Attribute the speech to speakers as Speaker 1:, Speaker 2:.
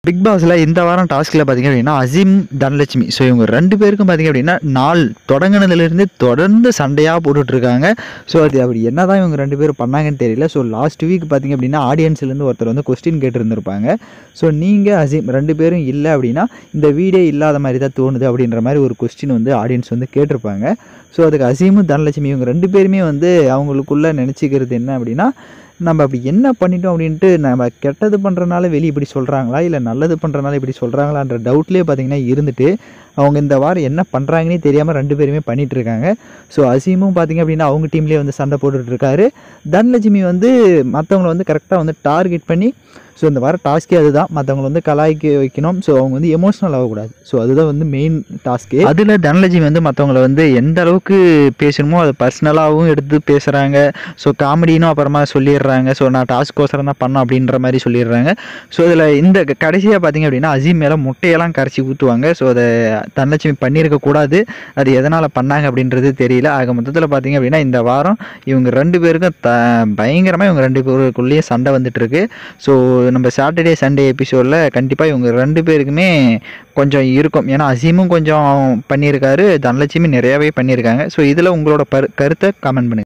Speaker 1: big பாஸில் இந்த வாரம் டாஸ்கில் பார்த்தீங்க அப்படின்னா அசீம் தனலட்சுமி ஸோ இவங்க ரெண்டு பேருக்கும் பார்த்தீங்க அப்படின்னா நாள் தொடங்கினதுலேருந்து தொடர்ந்து சண்டையாக போட்டுட்ருக்காங்க ஸோ அது அப்படி என்ன தான் இவங்க ரெண்டு பேரும் பண்ணாங்கன்னு தெரியல ஸோ லாஸ்ட் வீக் பார்த்தீங்க அப்படின்னா ஆடியன்ஸ்லேருந்து ஒருத்தர் வந்து கொஸ்டின் கேட்டிருந்திருப்பாங்க ஸோ நீங்கள் அசீம் ரெண்டு பேரும் இல்லை அப்படின்னா இந்த வீடே இல்லாத மாதிரி தான் தோணுது அப்படின்ற மாதிரி ஒரு கொஸ்டின் வந்து ஆடியன்ஸ் வந்து கேட்டிருப்பாங்க ஸோ அதுக்கு அசீமும் தனலட்சுமி இவங்க ரெண்டு பேருமே வந்து அவங்களுக்குள்ளே நினச்சிக்கிறது என்ன அப்படின்னா நம்ம அப்படி என்ன பண்ணிட்டோம் அப்படின்ட்டு நம்ம கெட்டது பண்ணுறனால வெளியே இப்படி சொல்கிறாங்களா இல்லை நல்லது பண்ணுறனால இப்படி சொல்கிறாங்களான்ற டவுட்லேயே பார்த்தீங்கன்னா இருந்துட்டு அவங்க இந்த வாரம் என்ன பண்ணுறாங்கன்னே தெரியாமல் ரெண்டு பேருமே பண்ணிட்டு இருக்காங்க ஸோ அசீமும் பார்த்தீங்க அப்படின்னா அவங்க டீம்லேயே வந்து சண்டை போட்டுட்டு இருக்காரு தனலட்சுமி வந்து மற்றவங்கள வந்து கரெக்டாக வந்து டார்கெட் பண்ணி ஸோ இந்த வார டாஸ்க்கே அதுதான் மற்றவங்களை வந்து கலாய்க்க வைக்கணும் ஸோ அவங்க வந்து எமோஷனல் ஆகக்கூடாது ஸோ அதுதான் வந்து மெயின் டாஸ்க்கு அதில் தனலட்சுமி வந்து மற்றவங்கள வந்து எந்த அளவுக்கு பேசணுமோ அதை பர்சனலாகவும் எடுத்து பேசுகிறாங்க ஸோ காமெடினும் அப்புறமா சொல்லிடுறாங்க ஸோ நான் டாஸ்க்கோசரம் தான் பண்ணோம் அப்படின்ற மாதிரி சொல்லிடுறாங்க ஸோ இதில் இந்த கடைசியாக பார்த்தீங்க அப்படின்னா அசீம் மேலே முட்டையெல்லாம் கரைச்சி ஊற்றுவாங்க ஸோ அதை தனலட்சுமி பண்ணியிருக்க கூடாது அது எதனால் பண்ணாங்க அப்படின்றது தெரியல ஆக மொத்தத்தில் பார்த்தீங்க அப்படின்னா இந்த வாரம் இவங்க ரெண்டு பேருக்கும் த பயங்கரமாக இவங்க ரெண்டு பேருக்குள்ளேயே சண்டை வந்துட்டு இருக்கு ஸோ நம்ம சாட்டர்டே சண்டே எபிசோடில் கண்டிப்பாக இவங்க ரெண்டு பேருக்குமே கொஞ்சம் இருக்கும் ஏன்னா அசீமும் கொஞ்சம் பண்ணியிருக்காரு தனலட்சுமி நிறையாவே பண்ணியிருக்காங்க ஸோ இதில் உங்களோட பரு கருத்தை கமெண்ட் பண்ணுங்க